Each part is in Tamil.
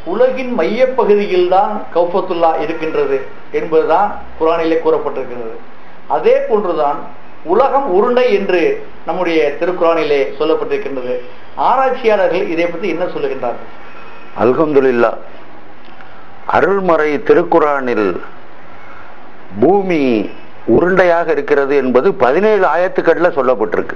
உலகின் மையப்பகுதியில் தான் கௌஃபத்துல்லா இருக்கின்றது என்பதுதான் குரானிலே கூறப்பட்டிருக்கிறது அதே போன்றுதான் உலகம் உருண்டை என்று நம்முடைய திருக்குறானிலே சொல்லப்பட்டிருக்கின்றது ஆராய்ச்சியாளர்கள் இதை பற்றி என்ன சொல்லுகின்றார்கள் அல்ஹம்துலில்லா அருள்மறை திருக்குறானில் பூமி உருண்டையாக இருக்கிறது என்பது பதினேழு ஆயத்துக்கள்ல சொல்லப்பட்டிருக்கு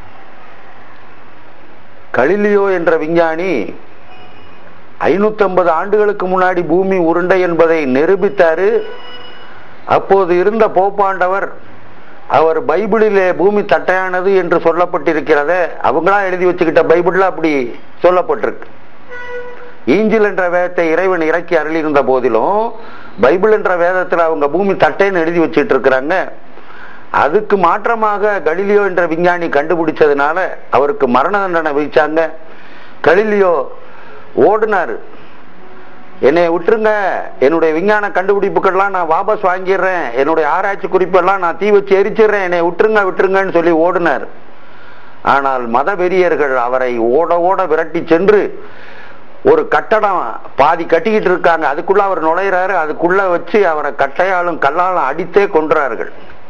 கலிலியோ என்ற விஞ்ஞானி ஐநூத்தி ஆண்டுகளுக்கு முன்னாடி பூமி உருண்டை என்பதை நிரூபித்தாரு அப்போது இருந்த போப்பாண்டவர் அவர் பைபிளிலே பூமி தட்டையானது என்று சொல்லப்பட்டிருக்கிறத அவங்களா எழுதி வச்சுக்கிட்ட பைபிள்ல அப்படி சொல்லப்பட்டிருக்கு ஈஞ்சில் என்ற வேதத்தை இறைவன் இறக்கி அருளியிருந்த போதிலும் பைபிள் என்ற வேதத்துல அவங்க பூமி தட்டைன்னு எழுதி வச்சுட்டு இருக்கிறாங்க அதுக்கு மாற்றமாக கலிலியோ என்ற விஞ்ஞானி கண்டுபிடிச்சதுனால அவருக்கு மரண தண்டனை விதிச்சாங்க கலிலியோ ஓடினாரு என்னை விட்டுருங்க என்னுடைய விஞ்ஞான கண்டுபிடிப்புகள்லாம் நான் வாபஸ் வாங்கிடுறேன் என்னுடைய ஆராய்ச்சி குறிப்பெல்லாம் நான் தீ வச்சு எரிச்சிடுறேன் என்னை விட்டுருங்க விட்டுருங்கன்னு சொல்லி ஓடினார் ஆனால் மத வெறியர்கள் அவரை ஓட ஓட விரட்டி சென்று ஒரு கட்டடம் பாதி கட்டிக்கிட்டு இருக்காங்க அதுக்குள்ள அவர் நுழையிறாரு அதுக்குள்ள வச்சு அவரை கட்டையாலும் கல்லாலும் அடித்தே கொன்றார்கள்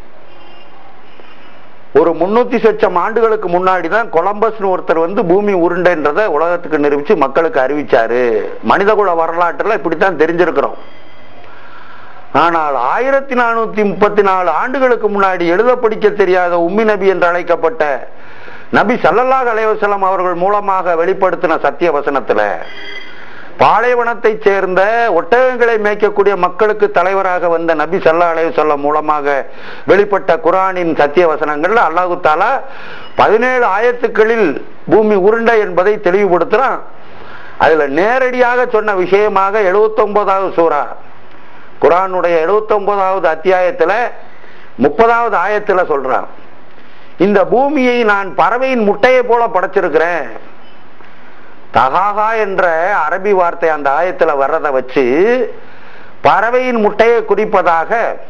ஒரு முன்னூத்தி சொச்சம் ஆண்டுகளுக்கு முன்னாடி தான் கொலம்பஸ்னு ஒருத்தர் வந்து பூமி உருண்டைன்றதை உலகத்துக்கு நிரூபிச்சு மக்களுக்கு அறிவிச்சாரு மனிதகுல வரலாற்றுல இப்படித்தான் தெரிஞ்சிருக்கிறோம் ஆனால் ஆயிரத்தி நானூத்தி முப்பத்தி நாலு ஆண்டுகளுக்கு முன்னாடி எழுத படிக்க தெரியாத உம்மி நபி என்று அழைக்கப்பட்ட நபி சல்லல்லாஹ் அலைவசலம் அவர்கள் மூலமாக வெளிப்படுத்தின சத்திய வசனத்துல பாலைவனத்தை சேர்ந்த ஒட்டகங்களை மேய்க்கக்கூடிய மக்களுக்கு தலைவராக வந்த நபி சல்லா அலைவசல்லம் மூலமாக வெளிப்பட்ட குரானின் சத்திய வசனங்கள்ல அல்லாஹு தாலா பதினேழு ஆயத்துக்களில் பூமி உருண்டை என்பதை தெளிவுபடுத்துறான் அதுல நேரடியாக சொன்ன விஷயமாக எழுபத்தி ஒன்பதாவது சூறா குரானுடைய எழுபத்தி ஒன்பதாவது அத்தியாயத்துல முப்பதாவது ஆயத்துல சொல்றான் இந்த பூமியை நான் பறவையின் முட்டையை போல படைச்சிருக்கிறேன் தகாகா என்ற அரபி வார்த்தை அந்த ஆயத்துல வர்றதை வச்சு பறவையின் முட்டையை குறிப்பதாக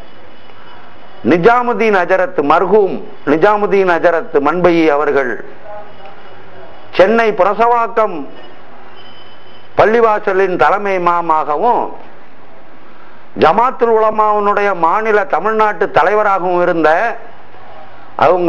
நிஜாமுதீன் அஜரத் மர்ஹூம் நிஜாமுதீன் அஜரத் மண்பையி அவர்கள் சென்னை பிரசவாக்கம் பள்ளிவாசலின் தலைமை மாமாகவும் ஜமாத்துல் உலமாவுனுடைய மாநில தமிழ்நாட்டு தலைவராகவும் இருந்த அவங்க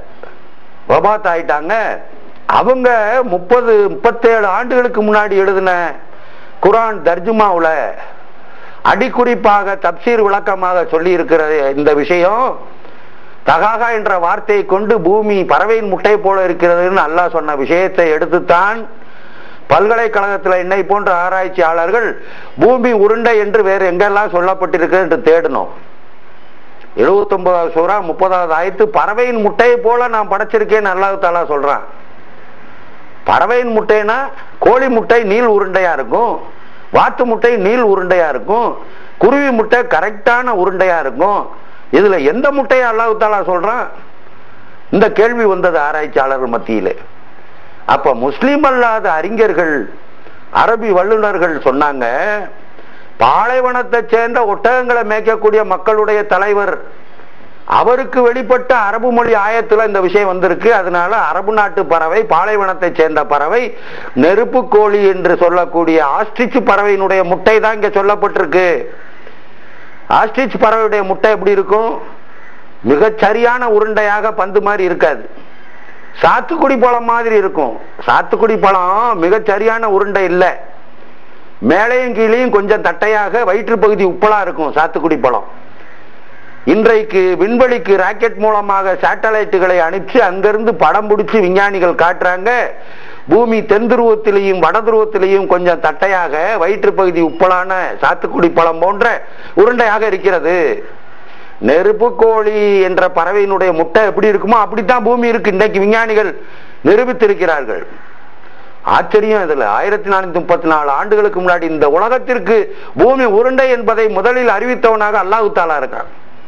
வபாத் ஆயிட்டாங்க அவங்க முப்பது முப்பத்தேழு ஆண்டுகளுக்கு முன்னாடி எழுதின குரான் தர்ஜுமாவுல அடிக்குறிப்பாக தப்சீர் விளக்கமாக சொல்லி இருக்கிற இந்த விஷயம் தகாகா என்ற வார்த்தையை கொண்டு பூமி பறவையின் முட்டை போல இருக்கிறதுன்னு அல்லாஹ் சொன்ன விஷயத்தை எடுத்துத்தான் பல்கலைக்கழகத்தில் என்னை போன்ற ஆராய்ச்சியாளர்கள் பூமி உருண்டை என்று வேறு எங்கெல்லாம் சொல்லப்பட்டிருக்கு என்று தேடணும் எழுபத்தி ஒன்பதாவது சூறா முப்பதாவது ஆயத்து பறவையின் முட்டையை போல நான் படைச்சிருக்கேன்னு அல்லாஹ் தாலா சொல்றான் பறவையின் முட்டைனா கோழி முட்டை நீள் உருண்டையா இருக்கும் வாத்து முட்டை நீள் உருண்டையா இருக்கும் குருவி முட்டை கரெக்டான உருண்டையா இருக்கும் இதுல எந்த முட்டையை அல்லாஹ் தாலா சொல்றான் இந்த கேள்வி வந்தது ஆராய்ச்சியாளர்கள் மத்தியிலே அப்ப முஸ்லீம் அல்லாத அறிஞர்கள் அரபி வல்லுநர்கள் சொன்னாங்க பாலைவனத்தை சேர்ந்த ஒட்டகங்களை மேய்க்கக்கூடிய மக்களுடைய தலைவர் அவருக்கு வெளிப்பட்ட அரபு மொழி ஆயத்துல இந்த விஷயம் வந்திருக்கு அதனால அரபு நாட்டு பறவை பாலைவனத்தை சேர்ந்த பறவை நெருப்பு கோழி என்று சொல்லக்கூடிய ஆஸ்ட்ரிச் பறவையினுடைய முட்டை தான் இங்க சொல்லப்பட்டிருக்கு ஆஸ்ட்ரிச் பறவையுடைய முட்டை எப்படி இருக்கும் மிகச் சரியான உருண்டையாக பந்து மாதிரி இருக்காது சாத்துக்குடி பழம் மாதிரி இருக்கும் சாத்துக்குடி பழம் மிகச் சரியான உருண்டை இல்லை மேலையும் கீழையும் கொஞ்சம் தட்டையாக வயிற்று பகுதி உப்பலா இருக்கும் சாத்துக்குடி பழம் இன்றைக்கு விண்வெளிக்கு ராக்கெட் மூலமாக சேட்டலைட்டுகளை அனுப்பிச்சு அங்கிருந்து படம் பிடிச்சு விஞ்ஞானிகள் காட்டுறாங்க பூமி தென் துருவத்திலையும் வட துருவத்திலையும் கொஞ்சம் தட்டையாக வயிற்று பகுதி உப்பலான சாத்துக்குடி பழம் போன்ற உருண்டையாக இருக்கிறது நெருப்பு கோழி என்ற பறவையினுடைய முட்டை எப்படி இருக்குமோ அப்படித்தான் பூமி இருக்கு இன்னைக்கு விஞ்ஞானிகள் நிரூபித்திருக்கிறார்கள் ஆச்சரியம் இதுல ஆயிரத்தி நானூத்தி முப்பத்தி நாலு ஆண்டுகளுக்கு முன்னாடி இந்த உலகத்திற்கு பூமி உருண்டை என்பதை முதலில் அறிவித்தவனாக அல்லாஹு தாலா இருக்கான்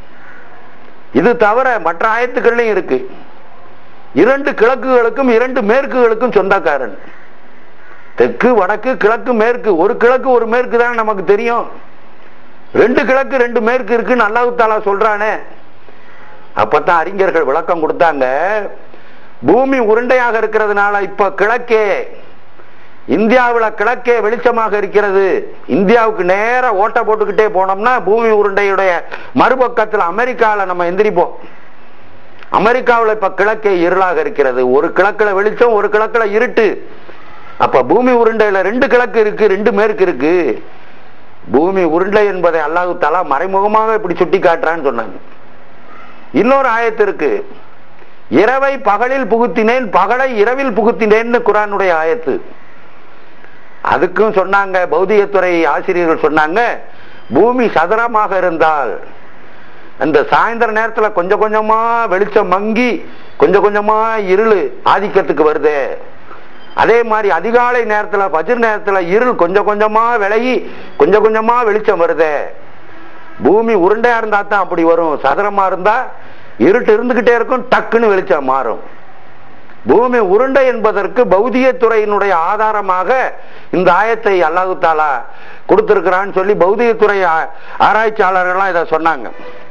இது தவிர மற்ற ஆயத்துக்கள்லையும் இருக்கு இரண்டு கிழக்குகளுக்கும் இரண்டு மேற்குகளுக்கும் சொந்தக்காரன் தெற்கு வடக்கு கிழக்கு மேற்கு ஒரு கிழக்கு ஒரு மேற்கு தான் நமக்கு தெரியும் ரெண்டு கிழக்கு ரெண்டு மேற்கு இருக்குன்னு அல்லாஹு தாலா சொல்றானே அப்பதான் அறிஞர்கள் விளக்கம் கொடுத்தாங்க பூமி உருண்டையாக இருக்கிறதுனால இப்ப கிழக்கே இந்தியாவுல கிழக்கே வெளிச்சமாக இருக்கிறது இந்தியாவுக்கு நேரா ஓட்ட போட்டுக்கிட்டே போனோம்னா பூமி உருண்டையுடைய மறுபக்கத்துல அமெரிக்கால நம்ம எந்திரிப்போம் அமெரிக்காவுல இப்ப கிழக்கே இருளாக இருக்கிறது ஒரு கிழக்குல வெளிச்சம் ஒரு கிழக்குல இருட்டு அப்ப பூமி உருண்டையில ரெண்டு கிழக்கு இருக்கு ரெண்டு மேற்கு இருக்கு பூமி உருண்டை என்பதை அல்லாஹு தலா மறைமுகமாக இப்படி சுட்டி காட்டுறான்னு சொன்னாங்க இன்னொரு ஆயத்து இருக்கு இரவை பகலில் புகுத்தினேன் பகலை இரவில் புகுத்தினேன்னு குரானுடைய ஆயத்து அதுக்கும் சொன்னாங்க பௌதிகத்துறை ஆசிரியர்கள் சொன்னாங்க பூமி சதுரமாக இருந்தால் அந்த சாயந்தர நேரத்துல கொஞ்சம் கொஞ்சமா வெளிச்சம் மங்கி கொஞ்சம் கொஞ்சமா இருள் ஆதிக்கத்துக்கு வருது அதே மாதிரி அதிகாலை நேரத்துல பஜர் நேரத்துல இருள் கொஞ்சம் கொஞ்சமா விலகி கொஞ்சம் கொஞ்சமா வெளிச்சம் வருது பூமி உருண்டையா இருந்தா தான் அப்படி வரும் சதுரமா இருந்தா இருட்டு இருந்துகிட்டே இருக்கும் டக்குன்னு வெளிச்சம் மாறும் பூமி உருண்டை என்பதற்கு பௌதிக துறையினுடைய ஆதாரமாக இந்த ஆயத்தை அல்லாஹு தாலா கொடுத்திருக்கிறான்னு சொல்லி பௌதிகத்துறை ஆ- ஆராய்ச்சியாளர்கள்லாம் இதை சொன்னாங்க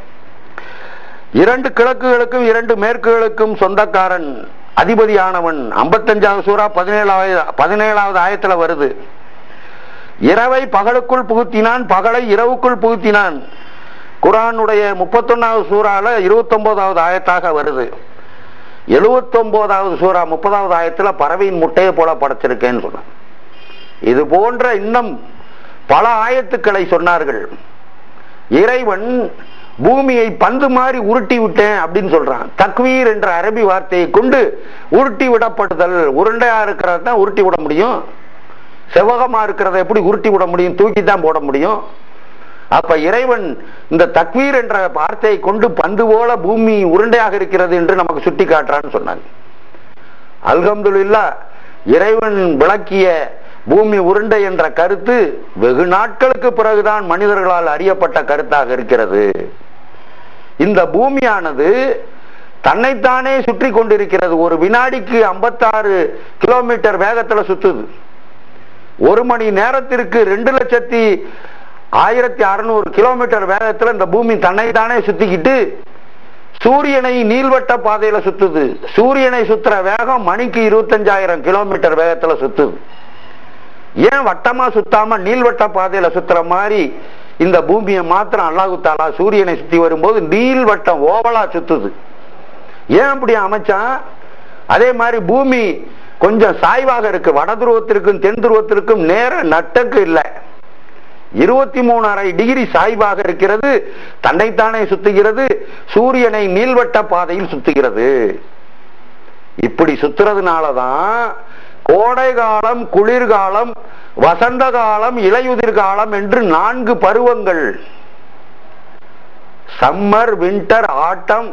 இரண்டு கிழக்குகளுக்கும் இரண்டு மேற்குகளுக்கும் சொந்தக்காரன் அதிபதியானவன் ஐம்பத்தஞ்சாவது சூறா பதினேழாவது பதினேழாவது ஆயத்துல வருது இரவை பகலுக்குள் புகுத்தினான் பகலை இரவுக்குள் புகுத்தினான் குரானுடைய முப்பத்தொன்னாவது சூறால இருபத்தொன்பதாவது ஆயத்தாக வருது எழுபத்தொன்பதாவது சூறா முப்பதாவது ஆயத்துல பறவையின் முட்டையை போல படைச்சிருக்கேன்னு சொன்னான் இது போன்ற இன்னும் பல ஆயத்துக்களை சொன்னார்கள் இறைவன் பூமியை பந்து மாதிரி உருட்டி விட்டேன் அப்படின்னு சொல்றான் தக்வீர் என்ற அரபி வார்த்தையை கொண்டு உருட்டி விடப்படுதல் உருண்டையா இருக்கிறத தான் உருட்டி விட முடியும் செவகமா இருக்கிறத எப்படி உருட்டி விட முடியும் தூக்கி தான் போட முடியும் அப்ப இறைவன் இந்த தக்வீர் என்ற வார்த்தையை கொண்டு பந்து போல பூமி உருண்டையாக இருக்கிறது என்று நமக்கு சுட்டி காட்டுறான்னு சொன்னாங்க அல்ஹம்துலில்லா இறைவன் விளக்கிய பூமி உருண்டை என்ற கருத்து வெகு நாட்களுக்கு பிறகுதான் மனிதர்களால் அறியப்பட்ட கருத்தாக இருக்கிறது இந்த பூமியானது தன்னைத்தானே சுற்றி கொண்டிருக்கிறது ஒரு வினாடிக்கு 56 கிலோமீட்டர் வேகத்துல சுத்துது ஒரு மணி நேரத்திற்கு ரெண்டு லட்சத்தி ஆயிரத்தி அறுநூறு கிலோமீட்டர் வேகத்துல இந்த பூமி தன்னைத்தானே சுத்திக்கிட்டு சூரியனை நீள்வட்ட பாதையில சுத்துது சூரியனை சுத்துற வேகம் மணிக்கு இருபத்தஞ்சாயிரம் கிலோமீட்டர் வேகத்துல சுத்துது ஏன் வட்டமா சுத்தாம நீள்வட்ட பாதையில சுத்துற மாதிரி இந்த பூமியை மாத்திரம் அல்லாஹு தாலா சூரியனை சுத்தி வரும்போது நீள்வட்டம் ஓவலா சுத்துது ஏன் அப்படி அமைச்சான் அதே மாதிரி பூமி கொஞ்சம் சாய்வாக இருக்கு வட துருவத்திற்கும் தென் துருவத்திற்கும் நேர நட்டக்கு இல்லை இருபத்தி மூணரை டிகிரி சாய்வாக இருக்கிறது தன்னைத்தானே சுத்துகிறது சூரியனை நீள்வட்ட பாதையில் சுத்துகிறது இப்படி சுத்துறதுனாலதான் கோடை காலம் குளிர்காலம் வசந்த காலம் இலையுதிர் காலம் என்று நான்கு பருவங்கள் சம்மர் வின்டர் ஆட்டம்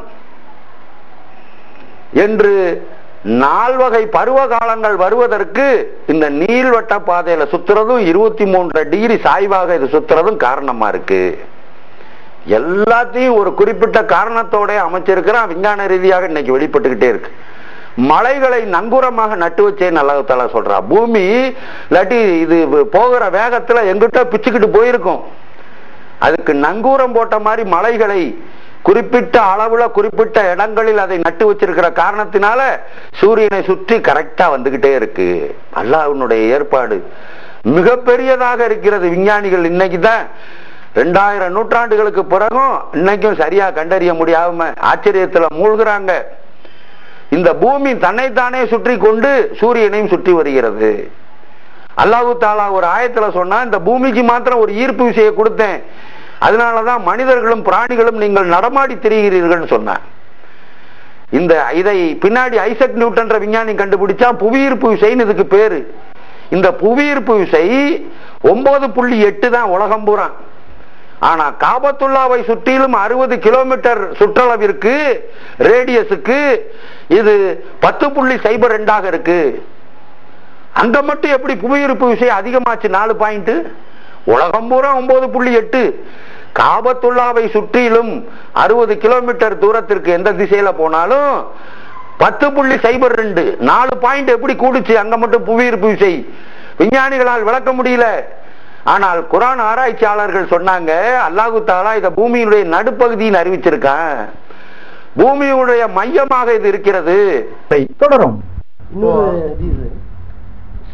என்று நால்வகை பருவ காலங்கள் வருவதற்கு இந்த நீள்வட்ட பாதையில சுத்துறதும் இருபத்தி மூன்று டிகிரி சாய்வாக இது சுத்துறதும் காரணமா இருக்கு எல்லாத்தையும் ஒரு குறிப்பிட்ட காரணத்தோட அமைச்சிருக்கிறான் விஞ்ஞான ரீதியாக இன்னைக்கு வெளிப்பட்டுக்கிட்டே இருக்கு மலைகளை நங்கூரமாக நட்டு வச்சேன்னு அல்லாஹால சொல்றா பூமி இல்லாட்டி இது போகிற வேகத்துல எங்கிட்ட பிச்சுக்கிட்டு போயிருக்கும் அதுக்கு நங்கூரம் போட்ட மாதிரி மலைகளை குறிப்பிட்ட அளவுல குறிப்பிட்ட இடங்களில் அதை நட்டு வச்சிருக்கிற காரணத்தினால சூரியனை சுற்றி கரெக்டா வந்துகிட்டே இருக்கு அல்லாஹ்வினுடைய ஏற்பாடு மிகப்பெரியதாக இருக்கிறது விஞ்ஞானிகள் இன்னைக்கு தான் ரெண்டாயிரம் நூற்றாண்டுகளுக்கு பிறகும் இன்னைக்கும் சரியா கண்டறிய முடியாம ஆச்சரியத்துல மூழ்குறாங்க இந்த பூமி தன்னைத்தானே சுற்றி கொண்டு சூரியனையும் சுற்றி வருகிறது அல்லாஹு தாலா ஒரு ஆயத்துல சொன்னா இந்த பூமிக்கு மாத்திரம் ஒரு ஈர்ப்பு விசையை கொடுத்தேன் அதனாலதான் மனிதர்களும் பிராணிகளும் நீங்கள் நடமாடி திரிகிறீர்கள் சொன்னான் இந்த இதை பின்னாடி ஐசக் நியூட்டன்ற விஞ்ஞானி கண்டுபிடிச்சா புவியீர்ப்பு விசைன்னு இதுக்கு பேரு இந்த புவியீர்ப்பு விசை ஒன்பது புள்ளி எட்டு தான் உலகம் பூரா ஆனா காபத்துல்லாவை சுற்றிலும் அறுபது கிலோமீட்டர் சுற்றளவிற்கு ரேடியஸுக்கு இது பத்து புள்ளி சைபர் ரெண்டாக இருக்கு அங்க மட்டும் எப்படி புவியீர்ப்பு விசை அதிகமாச்சு நாலு பாயிண்ட் உலகம் பூரா ஒன்பது புள்ளி எட்டு காபத்துல்லாவை சுற்றிலும் அறுபது கிலோமீட்டர் தூரத்திற்கு எந்த திசையில போனாலும் பத்து புள்ளி சைபர் ரெண்டு நாலு பாயிண்ட் எப்படி கூடுச்சு அங்க மட்டும் புவியீர்ப்பு விசை விஞ்ஞானிகளால் விளக்க முடியல ஆனால் குரான் ஆராய்ச்சியாளர்கள் சொன்னாங்க அல்லாஹு தாலா இத பூமியினுடைய நடுப்பகுதியில் அறிவிச்சிருக்கான் பூமியுடைய மையமாக இது இருக்கிறது தொடரும் இன்னொரு ஹதீஸ்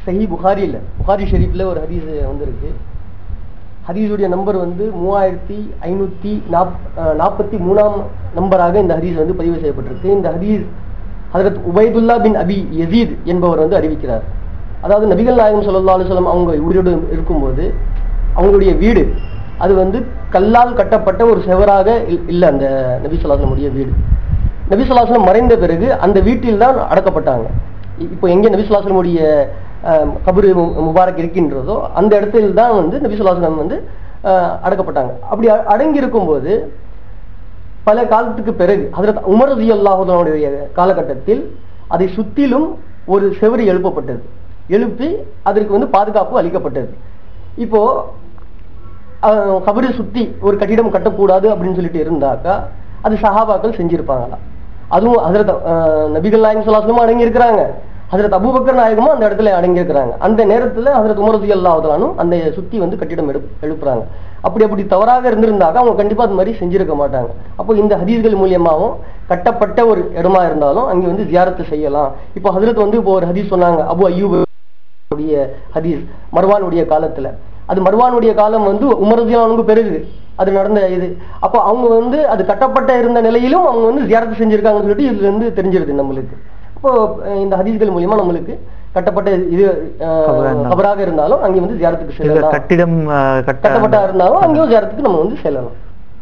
சஹி புகாரியில் புகாரி ஷெரீஃபில் ஒரு ஹதீஸ் வந்திருக்கு ஹதீஸுடைய நம்பர் வந்து மூவாயிரத்தி ஐநூற்றி நாப் அஹ் நாற்பத்தி மூணாம் நம்பராக இந்த ஹதீஸ் வந்து பதிவு செய்யப்பட்டிருக்கு இந்த ஹதீஸ் ஹதரத் உபைதுல்லா பின் அபி யசீத் என்பவர் வந்து அறிவிக்கிறார் அதாவது நபிகள் நாயகம் ஸல்லல்லாஹு அலைஹி வஸல்லம் அவங்க உயிரோடு இருக்கும்போது அவங்களுடைய வீடு அது வந்து கல்லால் கட்டப்பட்ட ஒரு செவராக இல்- இல்லை அந்த நபி சொல்லாசலமுடைய வீடு நபி சொல்லாசலம் மறைந்த பிறகு அந்த வீட்டில் தான் அடக்கப்பட்டாங்க இ- இப்போ எங்கே நபி சொல்லாசலமுடைய கபரு மு- முபாரக் இருக்கின்றதோ அந்த இடத்தில் தான் வந்து நபி சொல்லாசலம் வந்து அஹ், அடக்கப்பட்டாங்க அப்படி அ- அடங்கி இருக்கும்போது பல காலத்துக்கு பிறகு ஹஜரத் உமர் ரதி அல்லாஹுடைய காலகட்டத்தில் அதை சுற்றிலும் ஒரு செவரு எழுப்பப்பட்டது எழுப்பி அதற்கு வந்து பாதுகாப்பு அளிக்கப்பட்டது இப்போ அஹ், கபரை சுத்தி ஒரு கட்டிடம் கட்டக்கூடாது அப்படின்னு சொல்லிட்டு இருந்தாக்கா அது சஹாபாக்கள் செஞ்சிருப்பாங்களாம் அதுவும் ஹஜரத் அஹ், நபிகள் நாயகம் சொல்லாசலமும் அடங்கி இருக்கிறாங்க ஹஜரத் அபூபக்கர் நாயகமும் அந்த இடத்துல அடங்கி இருக்கிறாங்க அந்த நேரத்துல ஹஜரத் உமர் ரதி அல்லாஹுலானும் அந்த சுத்தி வந்து கட்டிடம் எழுப் எழுப்புறாங்க அப்படி அப்படி தவறாக இருந்திருந்தாக்க அவங்க கண்டிப்பா அது மாதிரி செஞ்சிருக்க மாட்டாங்க அப்போ இந்த ஹதீஸ்கள் மூலியமாவும் கட்டப்பட்ட ஒரு இடமா இருந்தாலும் அங்கே வந்து ஜியாரத்து செய்யலாம் இப்போ ஹஜரத் வந்து இப்போ ஒரு ஹதீஸ் சொன்னாங்க அபு அய்யூப் உடைய ஹதீஸ் மர்வானுடைய காலத்துல அது மர்வானுடைய காலம் வந்து உமரதியானுக்கு பிறகு அது நடந்த இது அப்போ அவங்க வந்து அது கட்டப்பட்ட இருந்த நிலையிலும் அவங்க வந்து ஜியாரத்து செஞ்சிருக்காங்கன்னு சொல்லிட்டு இதுல இருந்து தெரிஞ்சிருது நம்மளுக்கு அப்போ அஹ், இந்த ஹதீஸ்கள் மூலியமா நம்மளுக்கு கட்டப்பட்ட இது அஹ், கபரா இருந்தாலும். கபராக இருந்தாலும் அங்கே வந்து ஜியாரத்துக்கு இல்ல செல்லலாம் கட்டிடம் அஹ், கட்ட கட்டப்பட்டா இருந்தாலும் அங்கேயும் ஜியாரத்துக்கு நம்ம வந்து செல்லலாம்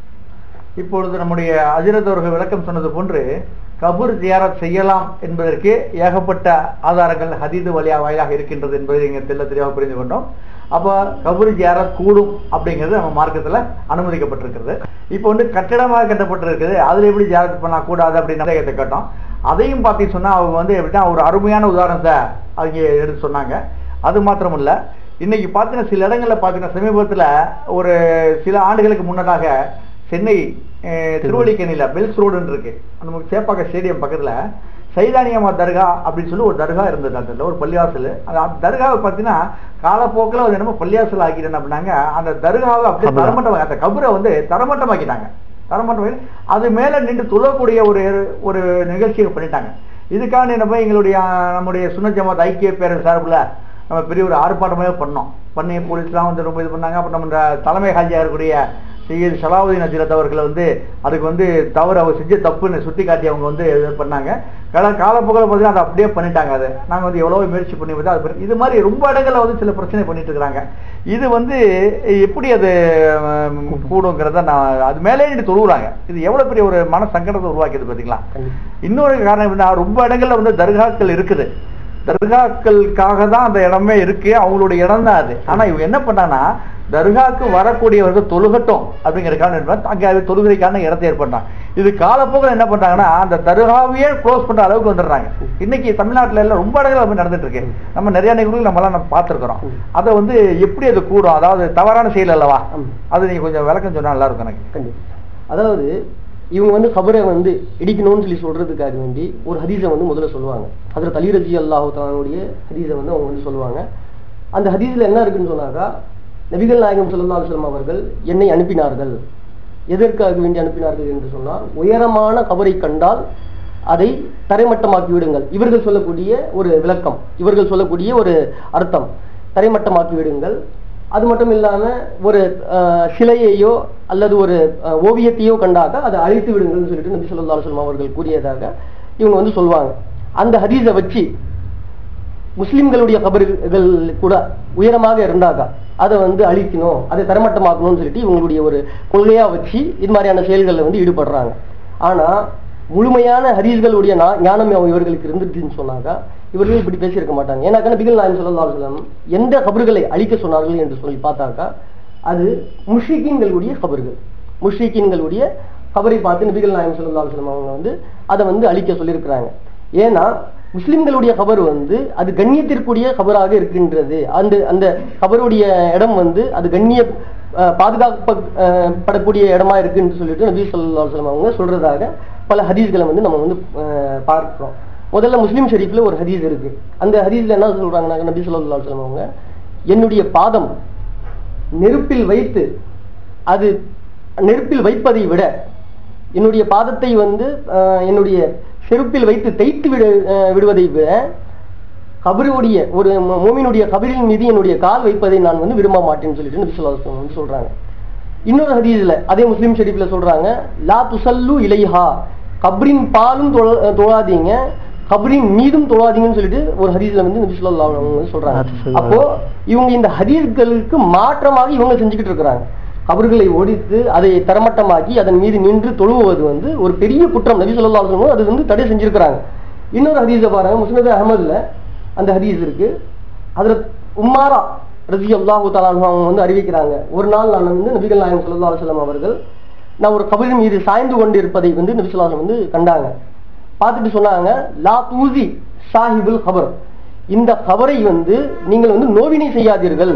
இப்பொழுது நம்முடைய அஜிரத் அவர்கள் விளக்கம் சொன்னது போன்று கபூர் ஜியாரத் செய்யலாம் என்பதற்கு ஏகப்பட்ட ஆதாரங்கள் ஹதீது வழியா வாயிலாக இருக்கின்றது என்பதை இங்க தெல்ல தெளிவாக புரிந்து கொண்டோம் அப்போ கபூர் ஜியாரத் கூடும் அப்படிங்கிறது நம்ம மார்க்கத்துல அனுமதிக்கப்பட்டிருக்கிறது இப்போ வந்து கட்டிடமாக கட்டப்பட்டிருக்குது அதுல எப்படி ஜியாரத் பண்ண கூடாது அப்படின்னு சந்தேகத்தை கேட்டோம் அதையும் பார்த்தீங்கன்னு சொன்னா அவங்க வந்து எப்படின்னா ஒரு அருமையான உதாரணத்தை அவங்க எடுத்து சொன்னாங்க அது மாத்திரம் இல்ல இன்னைக்கு பார்த்தீங்கன்னா சில இடங்கள்ல பார்த்தீங்கன்னா சமீபத்துல ஒரு சில ஆண்டுகளுக்கு முன்னதாக சென்னை அஹ், திருவல்லிக்கேணியில பெல்ஸ் ரோடுன்னு இருக்கு அந்த சேப்பாக்க ஸ்டேடியம் பக்கத்துல சைதானியம்மா தர்கா அப்படின்னு சொல்லி ஒரு தர்கா இருந்தது அந்த ஒரு பள்ளிவாசல் அந்த அந்த தர்காவை பார்த்தீங்கன்னா காலப்போக்கில் அது என்னமோ பள்ளிவாசல் ஆக்கிட்டேன் அப்படின்னாங்க அந்த தர்காவை அப்படியே கபரை. தரமட்டம் அந்த கபரை வந்து தரமட்டமாக்கிட்டாங்க தரமட்டம் அது மேல நின்று துளக்கூடிய ஒரு ஒரு நிகழ்ச்சியை பண்ணிட்டாங்க இதுக்காக என்ன போய் எங்களுடைய நம்முடைய சுனஜமாத் ஐக்கிய பேரர் சார்பில் நம்ம பெரிய ஒரு ஆர்ப்பாட்டமே பண்ணோம் பண்ணி போலீஸ்லாம் வந்து ரொம்ப இது பண்ணாங்க அப்புறம் நம்ம இந்த தலைமை ஹாஜியா இருக்கக்கூடிய சையது சலாவுதீன் அஜிரத் அவர்கள் வந்து அதுக்கு வந்து தவறு அவர் செஞ்ச தப்புன்னு சுட்டி காட்டி அவங்க வந்து இது பண்ணாங்க கால காலப்போக்கில் பார்த்தீங்கன்னா அதை அப்படியே பண்ணிட்டாங்க அது நாங்கள் வந்து எவ்வளோ முயற்சி பண்ணி வந்து அது பண்ணி- இது மாதிரி ரொம்ப இடங்கள்ல வந்து சில பிரச்சனை பண்ணிட்டு இருக்கிறாங்க இது வந்து எப்படி அது ஹம், கூடுங்கிறத நான் அது மேலே நின்று தொழுவுறாங்க இது எவ்வளவு பெரிய ஒரு மன சங்கடத்தை உருவாக்கியது பார்த்தீங்களா இன்னொரு காரணம் என்ன ரொம்ப இடங்கள்ல வந்து தர்காக்கள் இருக்குது தர்காக்களுக்காக தான் அந்த இடமே இருக்கு அவங்களுடைய இடம் தான் அது ஆனா இவங்க என்ன பண்ணாங்கன்னா தர்காக்கு வரக்கூடியவர்கள் தொழுகட்டும் அப்படிங்கிறதுக்கான என்ன பண்ணா, அங்க அது தொழுகைக்கான இடத்தை ஏற்பட்டாங்க இது காலப்போக்கில் என்ன பண்றாங்கன்னா அந்த தர்காவையே க்ளோஸ் பண்ற அளவுக்கு வந்துடுறாங்க இன்னைக்கு தமிழ்நாட்டுல எல்லாம் ரொம்ப இடங்கள் அப்படி நடந்துட்டு இருக்கு நம்ம நிறைய நிகழ்வுகள் நம்ம எல்லாம் நம்ம பார்த்துருக்கிறோம் அதை வந்து எப்படி அது கூடும் அதாவது தவறான செயல் அல்லவா ஆமா. அது நீங்க கொஞ்சம் விளக்கம் சொன்னா நல்லா இருக்கும் எனக்கு கண்டிப்பா அதாவது இவங்க வந்து கபரை வந்து இடிக்கணும்னு சொல்லி சொல்றதுக்காக வேண்டி ஒரு ஹதீஸை வந்து முதல்ல சொல்லுவாங்க அதில் தலி ரஜி அல்லாஹு தானுடைய ஹதீஸை வந்து அவங்க வந்து சொல்லுவாங்க அந்த ஹதீஸ்ல என்ன இருக்குன்னு சொன்னாக்கா நபிகள் நாயகம் ஸல்லல்லாஹு அலைஹி வஸல்லம் அவர்கள் என்னை அனுப்பினார்கள் எதற்காக வேண்டி அனுப்பினார்கள் என்று சொன்னால் உயரமான கபரை கண்டால் அதை தரைமட்டமாக்கி விடுங்கள் இவர்கள் சொல்லக்கூடிய ஒரு விளக்கம் இவர்கள் சொல்லக்கூடிய ஒரு அர்த்தம் தரைமட்டமாக்கி விடுங்கள் அது மட்டும் இல்லாம ஒரு அஹ், சிலையையோ அல்லது ஒரு அஹ், ஓவியத்தையோ கண்டாக்க அதை அழித்து விடுங்கள்னு சொல்லிட்டு நபி ஸல்லல்லாஹு அலைஹி வஸல்லம் அவர்கள் கூறியதாக இவங்க வந்து சொல்லுவாங்க அந்த ஹதீஸை வச்சு முஸ்லிம்களுடைய கபர்கள் கூட உயரமாக இருந்தாக்கா அதை வந்து அழிக்கணும் அதை தரமட்டமாக்கணும்னு சொல்லிட்டு இவங்களுடைய ஒரு கொள்கையா வச்சு இது மாதிரியான செயல்களில் வந்து ஈடுபடுறாங்க ஆனா முழுமையான ஹதீஸ்களுடைய நா- ஞானம் இவர்களுக்கு இருந்துச்சுன்னு சொன்னாக்கா இவர்கள் இப்படி பேசியிருக்க மாட்டாங்க ஏன்னா நபிகள் நாயகம் ஸல்லல்லாஹு அலைஹி வஸல்லம் எந்த கபர்களை அழிக்க சொன்னார்கள் என்று சொல்லி பார்த்தாக்கா அது முஷ்ரிக்கீன்களுடைய கபர்கள் முஷ்ரிக்கீன்களுடைய கபரை பார்த்து நபிகள் நாயகம் ஸல்லல்லாஹு அலைஹி வஸல்லம் அவங்க வந்து அதை வந்து அழிக்க சொல்லியிருக்கிறாங்க ஏன்னா முஸ்லிம்களுடைய கபர் வந்து அது கண்ணியத்திற்குரிய கபராக இருக்கின்றது அந்த அந்த கபருடைய இடம் வந்து அது கண்ணிய அஹ், பாதுகாக்கப்படக்கூடிய இடமா இருக்குன்னு சொல்லிட்டு நபி ஸல்லல்லாஹு அலைஹி வஸல்லம் அவங்க சொல்றதாக பல ஹதீஸ்களை வந்து நம்ம வந்து அஹ், பார்க்கிறோம் முதல்ல முஸ்லிம் ஷெரீஃப்ல ஒரு ஹதீஸ் இருக்கு அந்த ஹதீஸ்ல என்ன சொல்றாங்கன்னா நபி ஸல்லல்லாஹு அலைஹி வஸல்லம் அவங்க என்னுடைய பாதம் நெருப்பில் வைத்து அது நெருப்பில் வைப்பதை விட என்னுடைய பாதத்தை வந்து அஹ், என்னுடைய செருப்பில் வைத்து தைத்து விடு அஹ், விடுவதை விட கபருடைய ஒரு மு- மூமினுடைய கபரின் மீது என்னுடைய கால் வைப்பதை நான் வந்து விரும்ப மாட்டேன்னு சொல்லிட்டு நபி ஸல்லல்லாஹு அலைஹி வஸல்லம் வந்து சொல்றாங்க இன்னொரு ஹதீஸ்ல அதே முஸ்லீம் ஷெரீஃப்ல சொல்றாங்க லா துசல்லு இலைஹா கப்ரின் பாலும் தொழ- தொழாதீங்க கப்ரின் மீதும் தொழாதீங்கன்னு சொல்லிட்டு ஒரு ஹதீஸ்ல வந்து நபி ஸல்லல்லாஹு அலைஹி வஸல்லம் வந்து சொல்றாங்க அது சொல்லுவாங்க. அப்போ இவங்க இந்த ஹதீஸ்களுக்கு மாற்றமாக இவங்க செஞ்சுக்கிட்டு இருக்கிறாங்க கபர்களை ஒடித்து அதை தரமட்டமாக்கி அதன் மீது நின்று தொழுவது வந்து ஒரு பெரிய குற்றம் நபி ஸல்லல்லாஹு அலைஹி வஸல்லம் அது வந்து தடை செஞ்சிருக்கிறாங்க இன்னொரு ஹதீஸை பாருங்க முஸ்னத் அஹமதுல அந்த ஹதீஸ் இருக்கு அதுல உம்மாரா ரதி அல்லாஹு அவங்க வந்து அறிவிக்கிறாங்க ஒரு நாள் நான் வந்து நபிகள் நாயகம் ஸல்லல்லாஹு அலைஹி வஸல்லம் அவர்கள் நான் ஒரு கபரின் மீது சாய்ந்து கொண்டு இருப்பதை வந்து நபி ஸல்லல்லாஹு அலைஹி வஸல்லம் வந்து கண்டாங்க பார்த்துட்டு சொன்னாங்க லா தூசி சாஹிபுல் கபர் இந்த கபரை வந்து நீங்கள் வந்து நோவினை செய்யாதீர்கள்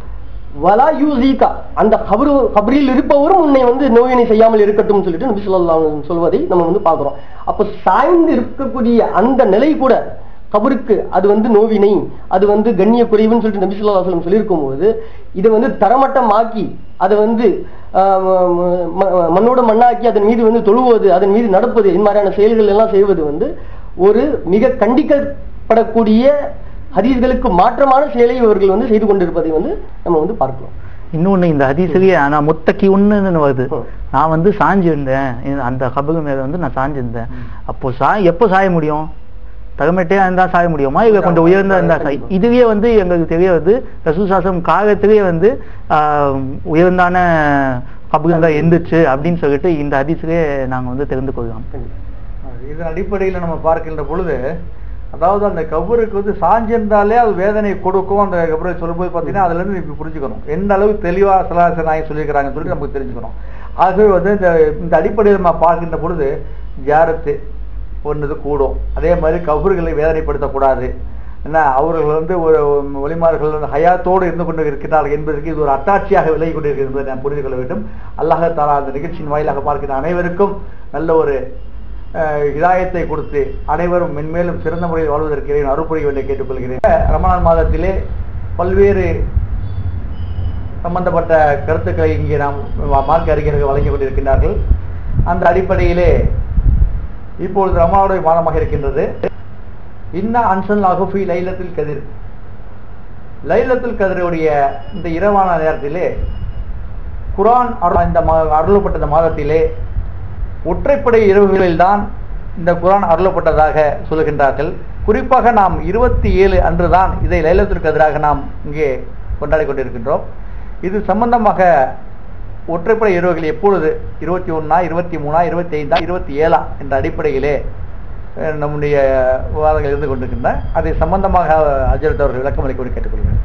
வலா யூசிகா அந்த கபரு கபரில் இருப்பவரும் உன்னை வந்து நோயினை செய்யாமல் இருக்கட்டும் சொல்லிட்டு நபி ஸல்லல்லாஹு அலைஹி வஸல்லம் சொல்வதை நம்ம வந்து பார்க்கிறோம் அப்ப சாய்ந்து இருக்கக்கூடிய அந்த நிலை கூட கபருக்கு அது வந்து நோவினை அது வந்து கண்ணிய குறைவுன்னு சொல்லிட்டு நபி ஸல்லல்லாஹு அலைஹி வஸல்லம் சொல்லியிருக்கும் போது இதை வந்து தரமட்டமாக்கி அதை வந்து ஆஹ், ம- ம- மண்ணோட மண்ணாக்கி அதன் மீது வந்து தொழுவது அதன் மீது நடப்பது இந்த மாதிரியான செயல்கள் எல்லாம் செய்வது வந்து ஒரு மிக கண்டிக்கப்படக்கூடிய ஹதீஸ்களுக்கு மாற்றமான செயலை இவர்கள் வந்து செய்து கொண்டிருப்பதை வந்து நம்ம வந்து பார்க்கலாம் இன்னொன்னு இந்த ஹதீஸ்லயே நான் முத்தக்கி ஒண்ணுன்னு வருது ம். நான் வந்து சாஞ்சிருந்தேன் இந்த- அந்த கபகு மேல வந்து நான் சாஞ்சிருந்தேன் அப்போ சாய் எப்போ சாய முடியும் தகமட்டே இருந்தா சாய முடியுமா இல்ல கொஞ்சம் உயர்ந்தா இருந்தா சாய் இதுவே வந்து எங்களுக்கு தெரிய வந்து ரசூசாசம் காலத்திலேயே வந்து ஆஹ், உயர்ந்தான கபகுங்க தான் எந்திரிச்சு அப்படின்னு சொல்லிட்டு இந்த ஹதீஸ்லயே நாங்க வந்து தெரிந்து கொள்ளலாம் இதன் அடிப்படையில் நம்ம பார்க்கின்ற பொழுது அதாவது அந்த கபருக்கு வந்து சாஞ்சிருந்தாலே அது வேதனை கொடுக்கும் அந்த கபரை சொல்லும்போது பார்த்தீங்கன்னா அதுல இருந்து இப்படி புரிஞ்சுக்கணும் எந்த அளவுக்கு தெளிவா சலாச நாயகம் சொல்லியிருக்கிறாங்கன்னு சொல்லிட்டு நமக்கு தெரிஞ்சுக்கணும் ஆகவே வந்து இந்த இந்த அடிப்படையில் நம்ம பார்க்கின்ற பொழுது ஜாரத்து ஒன்றது கூடும் அதே மாதிரி கபர்களை வேதனைப்படுத்தக்கூடாது என்ன அவர்கள் வந்து ஒரு ஒளிமார்கள் வந்து ஹயாத்தோடு இருந்து கொண்டு இருக்கிறார்கள் என்பதற்கு இது ஒரு அத்தாட்சியாக விலகி கொண்டிருக்கிறது என்பதை நாம் புரிந்து கொள்ள வேண்டும் அல்லாஹ் தாலா அந்த நிகழ்ச்சியின் வாயிலாக பார்க்கிற அனைவருக்கும் நல்ல ஒரு அஹ், ஹிதாயத்தை கொடுத்து அனைவரும் மென்மேலும் சிறந்த முறையில் வாழ்வதற்கு இறைவன் அருள் புரிய வேண்டிய கேட்டுக்கொள்கிறேன் ரமணான் மாதத்திலே பல்வேறு சம்பந்தப்பட்ட கருத்துக்களை இங்கே நாம் மார்க்க அறிஞர்கள் வழங்கி கொண்டிருக்கின்றார்கள் அந்த அடிப்படையிலே இப்பொழுது ரமணாவுடைய மாதமாக இருக்கின்றது இன்ன அன்சல் அகுஃபி லைலத்தில் கதிர் லைலத்துல் கதிருடைய இந்த இரவான நேரத்திலே குர்ஆன் அருள் இந்த மா- அருளப்பட்ட இந்த மாதத்திலே ஒற்றைப்படை இரவுகளில் தான் இந்த குர்ஆன் அருளப்பட்டதாக சொல்லுகின்றார்கள் குறிப்பாக நாம் இருபத்தி ஏழு அன்று தான் இதை லைலத்துல் கதிராக நாம் இங்கே கொண்டாடி கொண்டிருக்கின்றோம் இது சம்பந்தமாக ஒற்றைப்படை இரவுகள் எப்பொழுது இருபத்தி ஒன்றா இருபத்தி மூணா இருபத்தி ஐந்தா இருபத்தி ஏழா என்ற அடிப்படையிலே அஹ், நம்முடைய விவாதங்கள் இருந்து கொண்டிருக்கின்றன அதை சம்பந்தமாக அஜரத் அவர்கள் விளக்கம் அளிக்க கேட்டுக்கொள்கிறேன்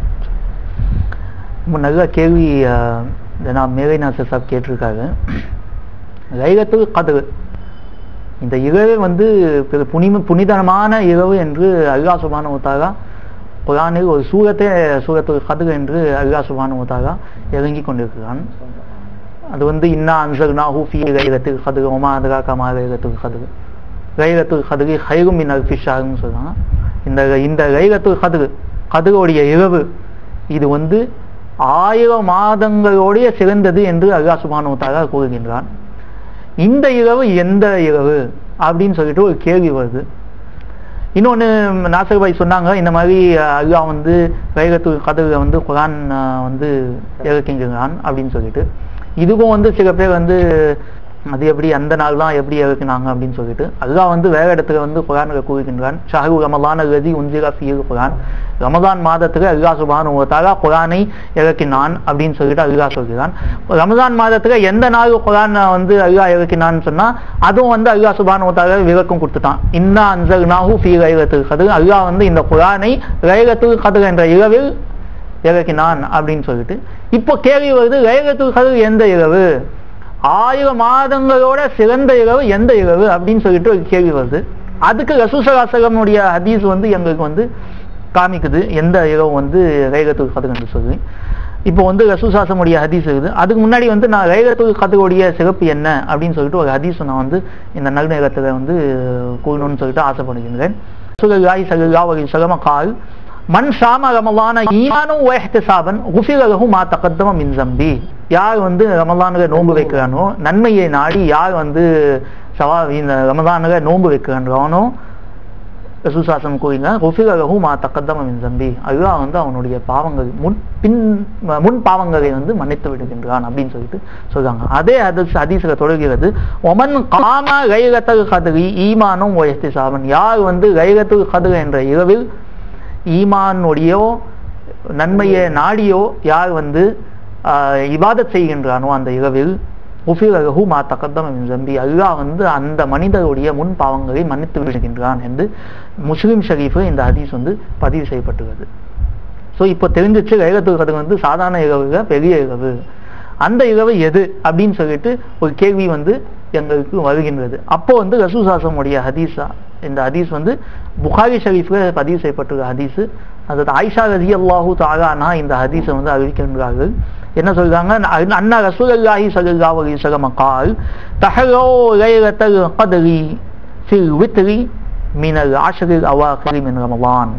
ரொம்ப நல்ல கேள்வி ஆஹ், ஜனாப் மேலை நாசர் சாப் கேட்டிருக்காரு லைலத்துல் கதர் இந்த இரவு வந்து பெரு புனிம புனிதமான இரவு என்று அல்லாஹ் சுபானு தாலா குரானில் ஒரு சூரத்தை சூரத்துல் கதர் என்று அல்லாஹ் சுபானு தாலா இறங்கி கொண்டிருக்கிறான் அது வந்து இன்னா அன்சர் நாஹூ ஃபீ லைலத்துல் கதர் ஒமா அதரா கமா லைலத்துல் கதர் லைலத்துல் கதரி ஹைரும் மின் அல்ஃபி ஷஹர்னு சொல்றாங்க இந்த இந்த லைலத்துல் கதர் கதருடைய இரவு இது வந்து ஆயிரம் மாதங்களோடைய சிறந்தது என்று அல்லாஹ் சுபானு தாலா கூறுகின்றான் இந்த இரவு எந்த இரவு அப்படின்னு சொல்லிட்டு ஒரு கேள்வி வருது இன்னொன்னு நாசர் பாய் சொன்னாங்க இந்த மாதிரி அஹ், அல்லாஹ் வந்து வைகத்து கதவுல வந்து குரான் அஹ், வந்து இறக்கின்றான் அப்படின்னு சொல்லிட்டு இதுவும் வந்து சில பேர் வந்து அது எப்படி அந்த நாள் தான் எப்படி இறக்குனாங்க அப்படின்னு சொல்லிட்டு அல்லாஹ் வந்து வேற இடத்துல வந்து குரானில் கூறுகின்றான் ஷஹரு ரமலான் அல்லது உன்சிரா ஃபீல் குரான் ரமலான் மாதத்துக்கு அல்லாஹ் சுபானு தாலா குரானை இறக்கினான் அப்படின்னு சொல்லிட்டு அல்லாஹ் சொல்கிறான் ரமலான் மாதத்துல எந்த நாள் குரான் வந்து அல்லாஹ் இறக்கினான்னு சொன்னா அதுவும் வந்து அல்லாஹ் சுபானு தாலா விளக்கம் கொடுத்துட்டான் இன்னா அன்சல் நாஹு ஃபீ லைலத்துல் கதர் அல்லாஹ் வந்து இந்த குரானை லைலத்துல் கதர் என்ற இரவில் இறக்கினான் அப்படின்னு சொல்லிட்டு இப்போ கேள்வி வருது லைலத்துல் கதர் எந்த இரவு ஆயிரம் மாதங்களோட சிறந்த இரவு எந்த இரவு அப்படின்னு சொல்லிட்டு ஒரு கேள்வி வருது அதுக்கு ரசூசலாசகமுடைய ஹதீஸ் வந்து எங்களுக்கு வந்து காமிக்குது எந்த இரவு வந்து லைலத்துல் கதர் என்று சொல்லி இப்போ வந்து ரசூசாசமுடைய ஹதீஸ் இருக்குது அதுக்கு முன்னாடி வந்து நான் லைலத்துல் கதருடைய சிறப்பு என்ன அப்படின்னு சொல்லிட்டு ஒரு ஹதீஸ் நான் வந்து இந்த நல்நேரத்தில் வந்து கூறணும்னு சொல்லிட்டு ஆசைப்படுகின்றேன் ரசூலுல்லாஹி ஸல்லல்லாஹு அலைஹி வஸல்லம் கால் மன் ஷாம ரமலான ஈமானும் வஹ்திசாபன் குஃபிர லஹு மா தகத்தம மின் ஜம்பி யார் வந்து ரமலானுல நோன்பு வைக்கிறானோ நன்மையை நாடி யார் வந்து சவா இந்த ரமலானுல நோன்பு வைக்கிறானோ ரசூசாசம் கூறிங்க ஒஃபிகரஹு மா தக்கத்தம் மின் தம்பி அல்லாஹ் வந்து அவனுடைய பாவங்கள் முன் பின் முன் பாவங்களை வந்து மன்னித்து விடுகின்றான் அப்படின்னு சொல்லிட்டு சொல்றாங்க அதே ஹதீஸ் ஹதீஸ்ல தொடர்கிறது ஒமன் காம கைகத்தல் கதவி ஈமானும் ஒயஸ்தி சாபன் யார் வந்து கைகத்துல் கதகு என்ற இரவில் ஈமானுடையோ நன்மையை நாடியோ யார் வந்து ஆஹ், இபாதத் செய்கின்றானோ அந்த இரவில் உஃபிரகு மா தகத்தம் ஜம்பி அல்லாஹ் வந்து அந்த மனிதருடைய முன் பாவங்களை மன்னித்து விடுகின்றான் என்று முஸ்லிம் ஷரீஃபு இந்த ஹதீஸ் வந்து பதிவு செய்யப்பட்டுள்ளது ஸோ இப்போ தெரிஞ்சிச்சு லைலத்துல் கதர் வந்து சாதாரண இரவுல பெரிய இரவு அந்த இரவு எது அப்படின்னு சொல்லிட்டு ஒரு கேள்வி வந்து எங்களுக்கு வருகின்றது அப்போ வந்து ரசூசாசமுடைய ஹதீஸா இந்த ஹதீஸ் வந்து புகாரி ஷரீஃப்ல பதிவு செய்யப்பட்டுள்ள ஹதீஸ் அதாவது ஆயிஷா ரதி அல்லாஹூ தாலானா இந்த ஹதீஸை வந்து அறிவிக்கின்றார்கள் என்ன சொல்றாங்க அன்- அண்ணா ரசூலுல்லாஹி ஸல்லல்லாஹு அலைஹி வஸல்லம் قال تحروا ليلة القدر في الوتر من العشر الأواخر من رمضان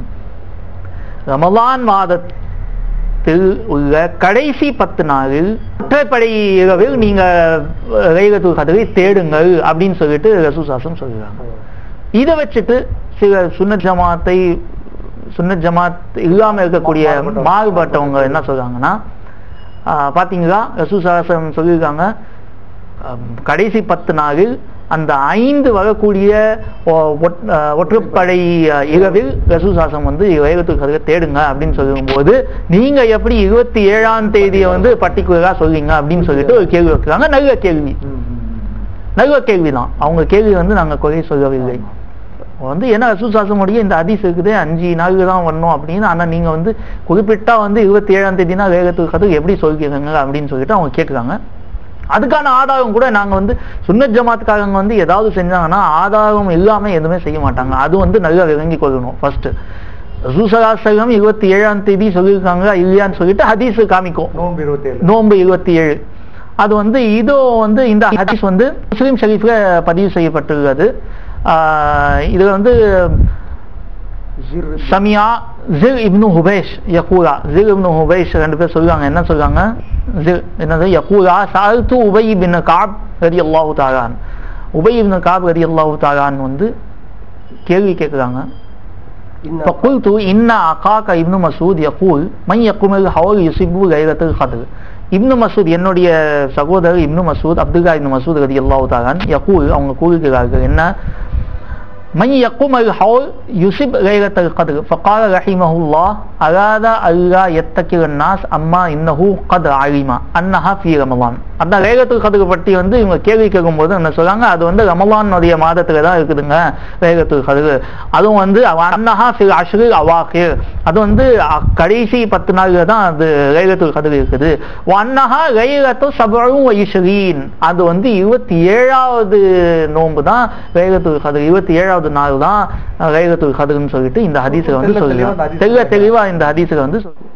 ரமலான் மாதத்தில் உள்ள கடைசி பத்து நாளில் ஒற்றைப்படை இரவில் நீங்க லைலத்துல் கதரை தேடுங்கள் அப்படின்னு சொல்லிட்டு ரசூசாசம் சொல்றாங்க இதை வச்சுட்டு சில சுன்னத் ஜமாத்தை சுன்னத் ஜமாத் இல்லாம இருக்கக்கூடிய மாறுபட்டவங்க என்ன சொல்றாங்கன்னா ஆஹ் பாத்தீங்களா ரசூசாசம் சொல்லியிருக்காங்க ஆம், கடைசி பத்து நாளில் அந்த ஐந்து வரக்கூடிய ஒ- ஒட்- ஆஹ் ஒற்றுப்படை ஆஹ், இரவில் ரசூசாசம் வந்து வேகத்துக்கு கருக தேடுங்க அப்படின்னு சொல்லும்போது நீங்க எப்படி இருபத்தி ஏழாம் தேதியை வந்து பர்டிகுலரா சொல்றீங்க அப்படின்னு சொல்லிட்டு ஒரு கேள்வி வைக்கிறாங்க நல்ல கேள்வி நல்ல கேள்விதான் அவங்க கேள்வி வந்து நாங்க குறை சொல்லவில்லை வந்து ஏன்னா ரசூசாசமுடைய இந்த ஹதீஸ் இருக்குது அஞ்சு நாள் தான் வரணும் அப்படின்னு ஆனா நீங்க வந்து குறிப்பிட்டா வந்து இருபத்தி ஏழாம் தேதினா வேகத்துக்கு கதை எப்படி சொல்கிறீங்க அப்படின்னு சொல்லிட்டு அவங்க கேட்குறாங்க அதுக்கான ஆதாரம் கூட நாங்க வந்து சுன்னத் ஜமாத்துக்காரங்க வந்து ஏதாவது செஞ்சாங்கன்னா ஆதாரம் இல்லாம எதுவுமே செய்ய மாட்டாங்க அது வந்து நல்லா விளங்கி கொள்ளணும் ஃபர்ஸ்ட் ரசூசலாசகம் இருபத்தி ஏழாம் தேதி சொல்லியிருக்காங்க இல்லையான்னு சொல்லிட்டு ஹதீஸ் காமிக்கும் நோன்பு இருபத்தி ஏழு நோன்பு இருபத்தி ஏழு அது வந்து இதோ வந்து இந்த ஹதீஸ் வந்து முஸ்லீம் ஷரீஃப்ல பதிவு செய்யப்பட்டுள்ளது ஆஹ் இதுல வந்து சமியா ஜிர் இப்னு ஹுபைஷ் யகூலா ஜிர் இப்னு ஹுபைஷ் ரெண்டு பேர் சொல்லுவாங்க என்ன சொல்றாங்க ஜிர் என்னது யகூலா சால்து உபை பின் காப் ரதி அல்லாஹு தாலான் உபை பின் காப் ரதி அல்லாஹு தாலான் வந்து கேள்வி கேட்குறாங்க فقلت إن أخاك ابن مسعود يقول من يقوم الحول يصيب ليلة القدر இப்னு மசூத் என்னுடைய சகோதரர் இப்னு மசூத் அப்துல்லா இப்னு மசூத் ரதி அல்லாஹு தாலான் யகூல் அவங்க கூறுகிறார்கள் என்ன من يقوم الحول يصيب ليلة القدر فقال رحمه الله أراد ألا يتكل الناس أما إنه قد علم أنها في رمضان அந்த லேகத்துல் கதுக்கு பற்றி வந்து இவங்க கேள்வி கேட்கும்போது என்ன சொல்றாங்க அது வந்து ரமலானுடைய மாதத்துல தான் இருக்குதுங்க லேகத்துல் கதுகு அதுவும் வந்து அன்னஹா ஃபில் அஷ்ரு அவாஹிர் அது வந்து அ- கடைசி பத்து நாள்ல தான் அது லேகத்துல் கதுகு இருக்குது அன்னஹா லைலத்து சபரும் வைஷரீன் அது வந்து இருபத்தி ஏழாவது நோன்பு தான் லைலத்துல் கதுகு இருபத்தி ஏழாவது நாள் தான் லைலத்துல் கதுகுன்னு சொல்லிட்டு இந்த ஹதீஸை வந்து தெள்ள தெளிவா சொல்லுவாங்க இந்த ஹதீஸ் தெளிவா தெளிவா இந்த ஹதீஸை வந்து சொல்லு